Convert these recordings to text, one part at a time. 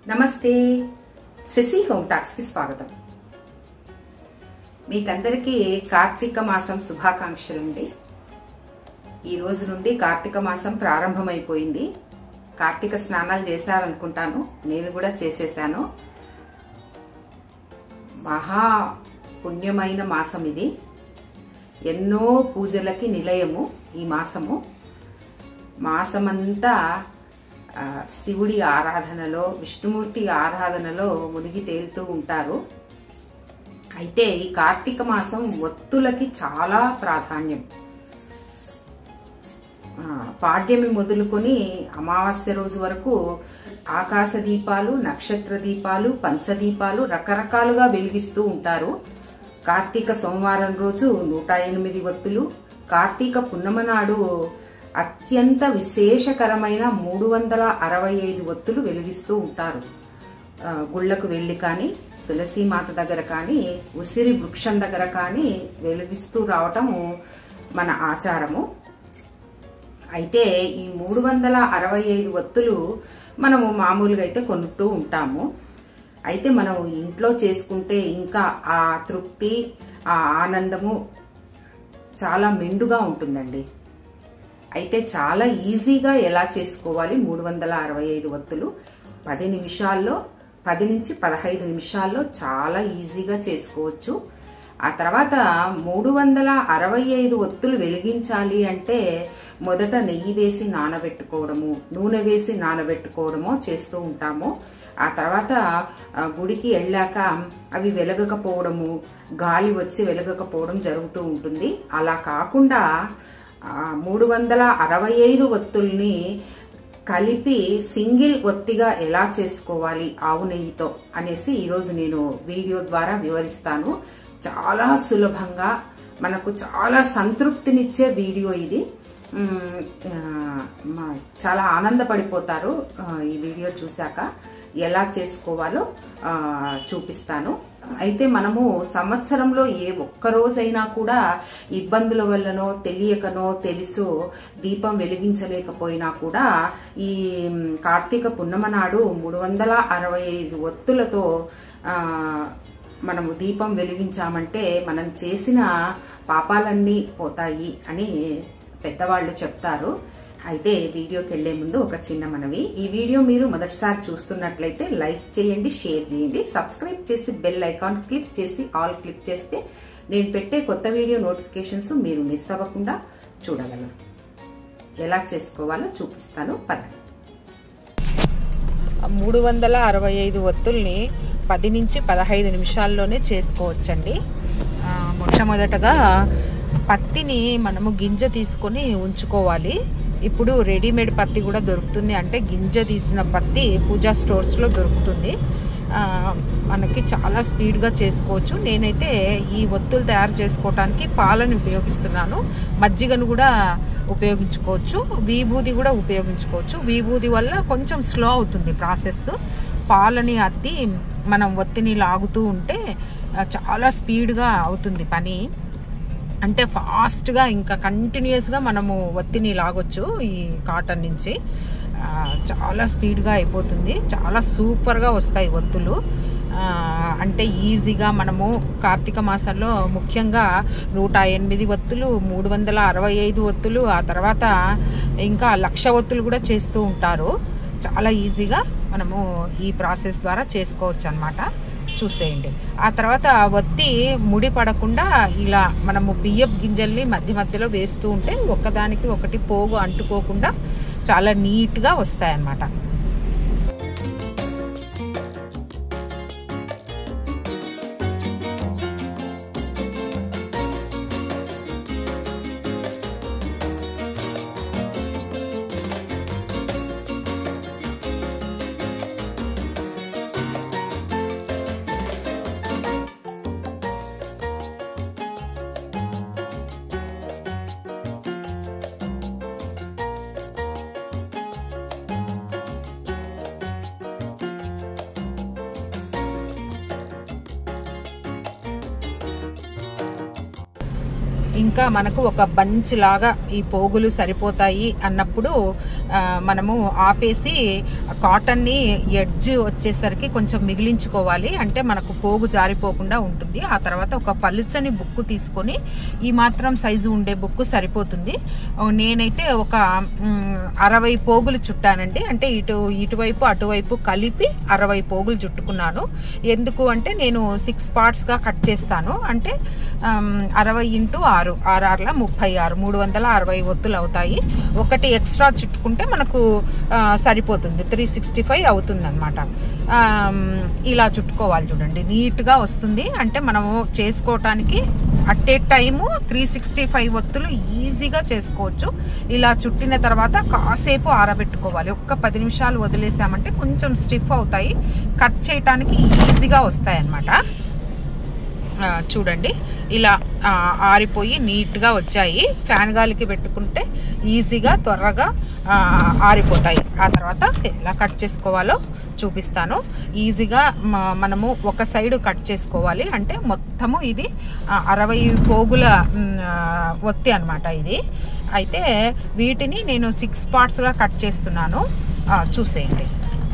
నమస్తే Shashi home talks కి స్వాగతం మీకందరికీ కార్తీక మాసం శుభాకాంక్షలండి ఈ రోజు నుండి కార్తీక మాసం ప్రారంభమైపోయింది కార్తీక స్నానాలు చేశారనుకుంటాను నేను కూడా చేసేసాను మహా పుణ్యమైన మాసం ఇది ఎన్నో పూజలకి నిలయము ఈ మాసము మాసమంతా ఆ, శివుడి ఆరాధనలో విష్ణుమూర్తి ఆరాధనలో మునిగి తేలుతూ ఉంటారు అయితే ఈ కార్తీక మాసం ఒత్తులకి చాలా ప్రాధాన్యం ఆ, పాడ్యమి మొదలుకొని అమావాస్య రోజు వరకు ఆకాశ దీపాలు నక్షత్ర దీపాలు పంచదీపాలు రకరకాలుగా వెలిగిస్తూ ఉంటారు కార్తీక సోమవారం రోజు నూట ఎనిమిది ఒత్తులు కార్తీక పున్నమ నాడు అత్యంత విశేషకరమైన మూడు వందల అరవై ఐదు ఒత్తులు వెలిగిస్తూ ఉంటారు ఆ, గుళ్ళకు వెళ్ళి కానీ తులసి మాత దగ్గర కానీ ఉసిరి వృక్షం దగ్గర కానీ వెలిగిస్తూ రావటము మన ఆచారము అయితే ఈ మూడు వందల అరవై ఐదు ఒత్తులు మనము మామూలుగా అయితే కొంటూ ఉంటాము అయితే మనం ఇంట్లో చేసుకుంటే ఇంకా ఆ తృప్తి ఆ ఆనందము చాలా మెండుగా ఉంటుందండి అయితే చాలా ఈజీగా ఎలా చేసుకోవాలి మూడు వందల అరవై ఐదు ఒత్తులు పది నిమిషాల్లో పది నుంచి పదహైదు నిమిషాల్లో చాలా ఈజీగా చేసుకోవచ్చు ఆ తర్వాత మూడు వందల అరవై ఐదు ఒత్తులు వెలిగించాలి అంటే మొదట నెయ్యి వేసి నానబెట్టుకోవడము నూనె వేసి నానబెట్టుకోవడమో చేస్తూ ఉంటాము ఆ తర్వాత ఆ, గుడికి వెళ్ళాక అవి వెలగకపోవడము గాలి వచ్చి వెలగకపోవడం జరుగుతూ ఉంటుంది అలా కాకుండా మూడు వందల అరవై ఐదు ఒత్తుల్ని కలిపి సింగిల్ ఒత్తిగా ఎలా చేసుకోవాలి ఆవు నెయ్యితో అనేసి ఈరోజు నేను వీడియో ద్వారా వివరిస్తాను చాలా సులభంగా మనకు చాలా సంతృప్తినిచ్చే వీడియో ఇది మ్, ఆ, మా- చాలా ఆనందపడిపోతారు ఆ, ఈ వీడియో చూశాక ఎలా చేసుకోవాలో ఆ, చూపిస్తాను అయితే మనము సంవత్సరంలో ఏ ఒక్క రోజైనా కూడా ఇబ్బందుల వల్లనో తెలియకనో తెలుసో దీపం వెలిగించలేకపోయినా కూడా ఈ మ్, కార్తీక పున్నమ నాడు మూడు వందల అరవై ఐదు ఒత్తులతో ఆ, మనము దీపం వెలిగించామంటే మనం చేసిన పాపాలన్నీ పోతాయి అని పెద్దవాళ్ళు చెప్తారు అయితే వీడియోకి వెళ్లే ముందు ఒక చిన్న మనవి ఈ వీడియో మీరు మొదటిసారి చూస్తున్నట్లయితే లైక్ చేయండి షేర్ చేయండి సబ్స్క్రైబ్ చేసి బెల్ ఐకాన్ క్లిక్ చేసి ఆల్ క్లిక్ చేస్తే నేను పెట్టే కొత్త వీడియో నోటిఫికేషన్స్ మీరు మిస్ అవ్వకుండా చూడగలరు ఎలా చేసుకోవాలో చూపిస్తాను పదండి మూడు వందల అరవై ఐదు ఒత్తుల్ని పది నుంచి పదహైదు నిమిషాల్లోనే చేసుకోవచ్చండి ఆ, మొట్టమొదటగా పత్తిని మనము గింజ తీసుకొని ఉంచుకోవాలి ఇప్పుడు రెడీమేడ్ పత్తి కూడా దొరుకుతుంది అంటే గింజ తీసిన పత్తి పూజా స్టోర్స్లో దొరుకుతుంది ఆ, మనకి చాలా స్పీడ్గా చేసుకోవచ్చు నేనైతే ఈ ఒత్తులు తయారు చేసుకోవడానికి పాలను ఉపయోగిస్తున్నాను మజ్జిగను కూడా ఉపయోగించుకోవచ్చు విభూది కూడా ఉపయోగించుకోవచ్చు విభూది వల్ల కొంచెం స్లో అవుతుంది ప్రాసెస్ పాలని అద్ది మనం ఒత్తిని లాగుతూ ఉంటే ఆ, చాలా స్పీడ్గా అవుతుంది పని అంటే ఫాస్ట్గా ఇంకా కంటిన్యూస్గా మనము ఒత్తిని లాగొచ్చు ఈ కాటన్ నుంచి ఆ, చాలా స్పీడ్గా అయిపోతుంది చాలా సూపర్గా వస్తాయి ఒత్తులు ఆ, అంటే ఈజీగా మనము కార్తీక మాసంలో ముఖ్యంగా నూట ఎనిమిది ఒత్తులు మూడు వందల అరవై ఐదు ఒత్తులు ఆ తర్వాత ఇంకా లక్ష ఒత్తులు కూడా చేస్తూ ఉంటారు చాలా ఈజీగా మనము ఈ ప్రాసెస్ ద్వారా చేసుకోవచ్చు అనమాట చూసేయండి ఆ తర్వాత ఒత్తి ముడి పడకుండా ఇలా మనము బియ్యపు గింజల్ని మధ్య మధ్యలో వేస్తూ ఉంటే ఒకదానికి ఒకటి పోగు అంటుకోకుండా చాలా నీట్గా వస్తాయన్నమాట ఇంకా మనకు ఒక బంచ్ లాగా ఈ పోగులు సరిపోతాయి అన్నప్పుడు ఆ, మనము ఆపేసి కాటన్ని ఎడ్జ్ వచ్చేసరికి కొంచెం మిగిలించుకోవాలి అంటే మనకు పోగు జారిపోకుండా ఉంటుంది ఆ తర్వాత ఒక పలుచని బుక్కు తీసుకొని ఈ మాత్రం సైజు ఉండే బుక్కు సరిపోతుంది ఓ, నేనైతే ఒక మ్, అరవై పోగులు చుట్టానండి అంటే ఇటు ఇటువైపు అటువైపు కలిపి అరవై పోగులు చుట్టుకున్నాను ఎందుకు అంటే నేను సిక్స్ పార్ట్స్గా కట్ చేస్తాను అంటే ఆమ్, అరవై ఇంటూ ఆరు ఆరు ఆరుల ముప్పై ఆరు మూడు వందల అరవై ఒత్తులు అవుతాయి ఒకటి ఎక్స్ట్రా చుట్టుకుంటే మనకు ఆ, సరిపోతుంది త్రీ సిక్స్టీ ఫైవ్ అవుతుంది అనమాట ఇలా చుట్టుకోవాలి చూడండి నీట్గా వస్తుంది అంటే మనము చేసుకోవటానికి at a time three sixty five ఒత్తులు ఈజీగా చేసుకోవచ్చు ఇలా చుట్టిన తర్వాత కాసేపు ఆరబెట్టుకోవాలి ఒక్క పది నిమిషాలు వదిలేసామంటే కొంచెం స్టిఫ్ అవుతాయి కట్ చేయటానికి ఈజీగా వస్తాయి అన్నమాట ఆ, చూడండి ఇలా ఆ, ఆరిపోయి నీట్గా వచ్చాయి ఫ్యాన్ గాలికి పెట్టుకుంటే ఈజీగా త్వరగా ఆ, ఆరిపోతాయి ఆ తర్వాత ఎలా కట్ చేసుకోవాలో చూపిస్తాను ఈజీగా మ- మనము ఒక సైడ్ కట్ చేసుకోవాలి అంటే మొత్తము ఇది ఆ, అరవై పోగుల మ్, ఆ, ఒత్తి అనమాట ఇది అయితే వీటిని నేను సిక్స్ పార్ట్స్గా కట్ చేస్తున్నాను ఆ, చూసేయండి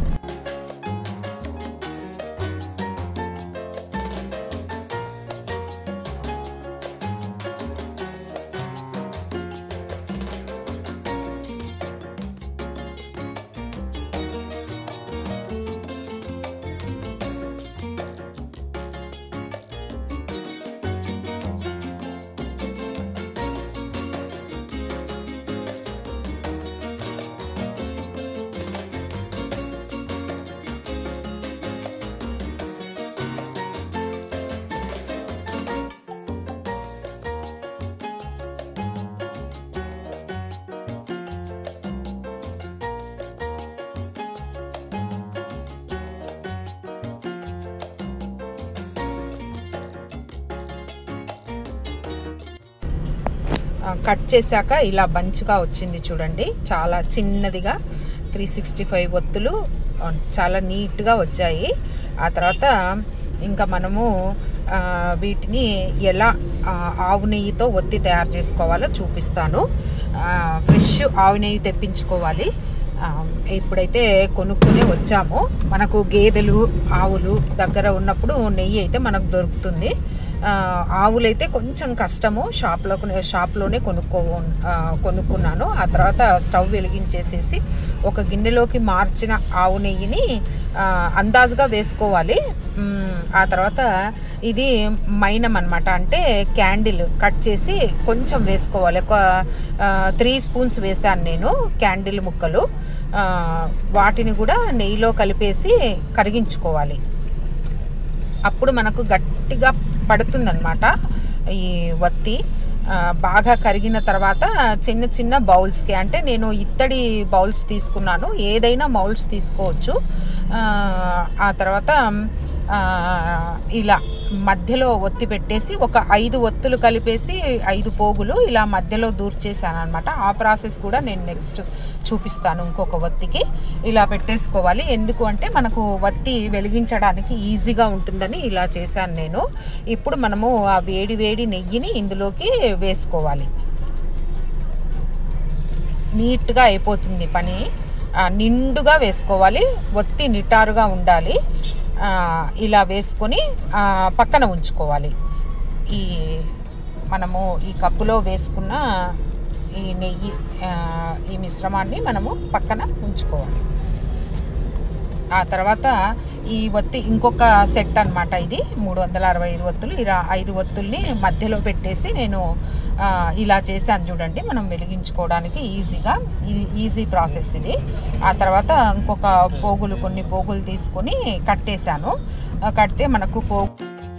ఆ, కట్ చేశాక ఇలా బంచ్గా వచ్చింది చూడండి చాలా చిన్నదిగా త్రీ సిక్స్టీ ఫైవ్ ఒత్తులు ఆ, చాలా నీట్గా వచ్చాయి ఆ తర్వాత ఇంకా మనము ఆ, వీటిని ఎలా ఆ, ఆవు నెయ్యితో ఒత్తి తయారు చేసుకోవాలో చూపిస్తాను ఆ, ఫ్రెష్ ఆవు నెయ్యి తెప్పించుకోవాలి ఆ, ఇప్పుడైతే కొనుక్కునే వచ్చాము మనకు గేదెలు ఆవులు దగ్గర ఉన్నప్పుడు నెయ్యి అయితే మనకు దొరుకుతుంది ఆ, ఆవులైతే కొంచెం కష్టము షాప్లో షాప్లోనే కొనుక్కో ఆ, కొనుక్కున్నాను ఆ తర్వాత స్టవ్ వెలిగించేసేసి ఒక గిన్నెలోకి మార్చిన ఆవు నెయ్యిని ఆ, అందాజుగా వేసుకోవాలి మ్, ఆ తర్వాత ఇది మైనం అనమాట అంటే క్యాండిల్ కట్ చేసి కొంచెం వేసుకోవాలి ఒక త్రీ స్పూన్స్ వేసాను నేను క్యాండిల్ ముక్కలు ఆ, వాటిని కూడా నెయ్యిలో కలిపేసి కరిగించుకోవాలి అప్పుడు మనకు గట్టిగా పడుతుందన్నమాట ఈ వత్తి ఆ, బాగా కరిగిన తర్వాత చిన్న చిన్న బౌల్స్కి అంటే నేను ఇత్తడి బౌల్స్ తీసుకున్నాను ఏదైనా బౌల్స్ తీసుకోవచ్చు ఆ, ఆ తర్వాత ఆ, ఇలా మధ్యలో ఒత్తి పెట్టేసి ఒక ఐదు ఒత్తులు కలిపేసి ఐదు పోగులు ఇలా మధ్యలో దూర్చేసాను అనమాట ఆ ప్రాసెస్ కూడా నేను నెక్స్ట్ చూపిస్తాను ఇంకొక ఒత్తికి ఇలా పెట్టేసుకోవాలి ఎందుకు అంటే మనకు వత్తి వెలిగించడానికి ఈజీగా ఉంటుందని ఇలా చేశాను నేను ఇప్పుడు మనము ఆ వేడి వేడి నెయ్యిని ఇందులోకి వేసుకోవాలి నీట్గా అయిపోతుంది పని ఆ, నిండుగా వేసుకోవాలి ఒత్తి నిటారుగా ఉండాలి ఆ, ఇలా వేసుకొని ఆ, పక్కన ఉంచుకోవాలి ఈ మనము ఈ కప్పులో వేసుకున్న ఈ నెయ్యి ఆ, ఈ మిశ్రమాన్ని మనము పక్కన ఉంచుకోవాలి ఆ తర్వాత ఈ ఒత్తి ఇంకొక సెట్ అన్నమాట ఇది మూడు వందల అరవై ఐదు ఒత్తులు ఇలా ఐదు ఒత్తుల్ని మధ్యలో పెట్టేసి నేను ఆ, ఇలా చేశాను చూడండి మనం వెలిగించుకోవడానికి ఈజీగా ఇది ఈజీ ప్రాసెస్ ఇది ఆ తర్వాత ఇంకొక పోగులు కొన్ని పోగులు తీసుకొని కట్టేశాను ఆ, కడితే మనకు పోగు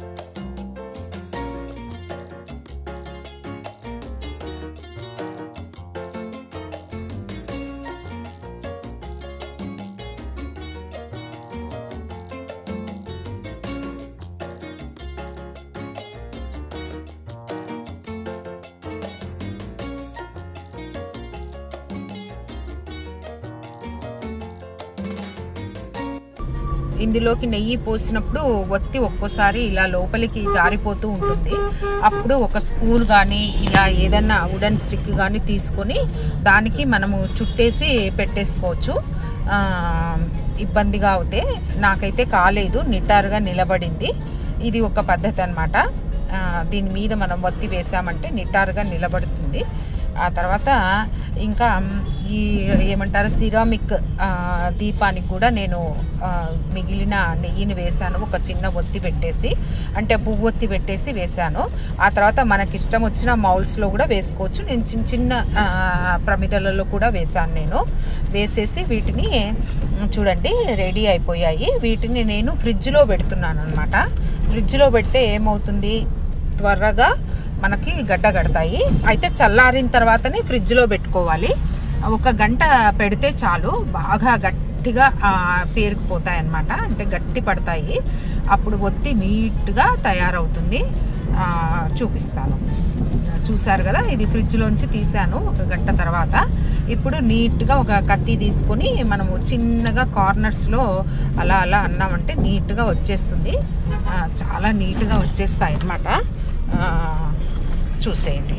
ఇందులోకి నెయ్యి పోసినప్పుడు ఒత్తి ఒక్కోసారి ఇలా లోపలికి జారిపోతూ ఉంటుంది అప్పుడు ఒక స్పూన్ కానీ ఇలా ఏదన్నా వుడెన్ స్టిక్ కానీ తీసుకొని దానికి మనము చుట్టేసి పెట్టేసుకోవచ్చు ఆ, ఇబ్బందిగా అవుతే నాకైతే కాలేదు నిటారుగా నిలబడింది ఇది ఒక పద్ధతి అనమాట దీని మీద మనం ఒత్తి వేసామంటే నిటారుగా నిలబడుతుంది ఆ తర్వాత ఇంకా ఈ ఏమంటారు సిరామిక్ ఆ, దీపానికి కూడా నేను ఆ, మిగిలిన నెయ్యిని వేశాను ఒక చిన్న ఒత్తి పెట్టేసి అంటే పువ్వు ఒత్తి పెట్టేసి వేశాను ఆ తర్వాత మనకి ఇష్టం వచ్చిన మౌల్స్లో కూడా వేసుకోవచ్చు నేను చిన్న చిన్న ఆ, ప్రమిదలలో కూడా వేశాను నేను వేసేసి వీటిని చూడండి రెడీ అయిపోయాయి వీటిని నేను ఫ్రిడ్జ్లో పెడుతున్నాను అనమాట ఫ్రిడ్జ్లో పెడితే ఏమవుతుంది త్వరగా మనకి గడ్డ కడతాయి అయితే చల్లారిన తర్వాతనే ఫ్రిడ్జ్లో పెట్టుకోవాలి ఒక గంట పెడితే చాలు బాగా గట్టిగా ఆ, పేరుకుపోతాయి అన్నమాట అంటే గట్టి పడతాయి అప్పుడు ఒత్తి నీట్గా తయారవుతుంది ఆ, చూపిస్తాను చూసారు కదా ఇది ఫ్రిడ్జ్లోంచి తీసాను ఒక గంట తర్వాత ఇప్పుడు నీట్గా ఒక కత్తి తీసుకొని మనము చిన్నగా కార్నర్స్లో అలా అలా అన్నామంటే నీట్గా వచ్చేస్తుంది ఆ, చాలా నీట్గా వచ్చేస్తాయి అన్నమాట ఆ, చూసేయండి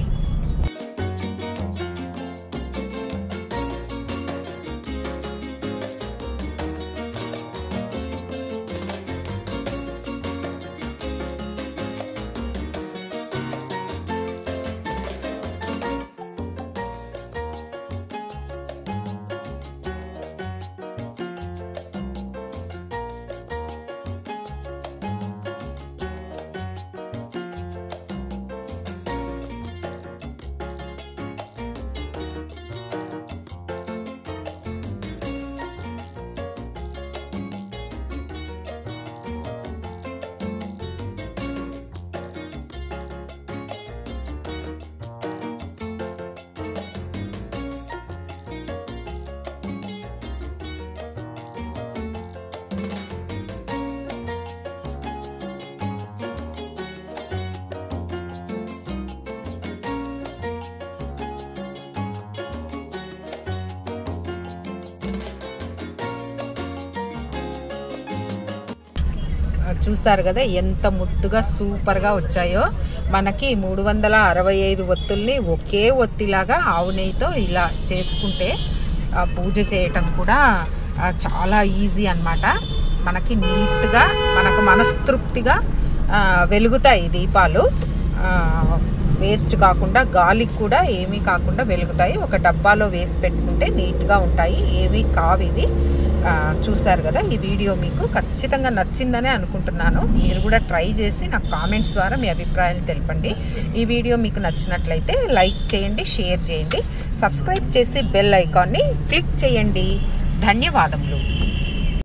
చూస్తారు కదా ఎంత ముద్దుగా సూపర్గా వచ్చాయో మనకి మూడు వందల అరవై ఐదు ఒత్తుల్ని ఒకే ఒత్తిలాగా ఆవు నెయ్యితో ఇలా చేసుకుంటే ఆ, పూజ చేయటం కూడా ఆ, చాలా ఈజీ అన్నమాట మనకి నీట్గా మనకు మనస్తృప్తిగా ఆ, వెలుగుతాయి దీపాలు ఆ, వేస్ట్ కాకుండా గాలికి కూడా ఏమీ కాకుండా వెలుగుతాయి ఒక డబ్బాలో వేసి పెట్టుకుంటే నీట్గా ఉంటాయి ఏమీ కావు ఇవి ఆ, చూశారు కదా ఈ వీడియో మీకు ఖచ్చితంగా నచ్చిందనే అనుకుంటున్నాను మీరు కూడా ట్రై చేసి నాకు కామెంట్స్ ద్వారా మీ అభిప్రాయాలు తెలపండి ఈ వీడియో మీకు నచ్చినట్లయితే లైక్ చేయండి షేర్ చేయండి సబ్స్క్రైబ్ చేసి బెల్ ఐకాన్ని క్లిక్ చేయండి ధన్యవాదములు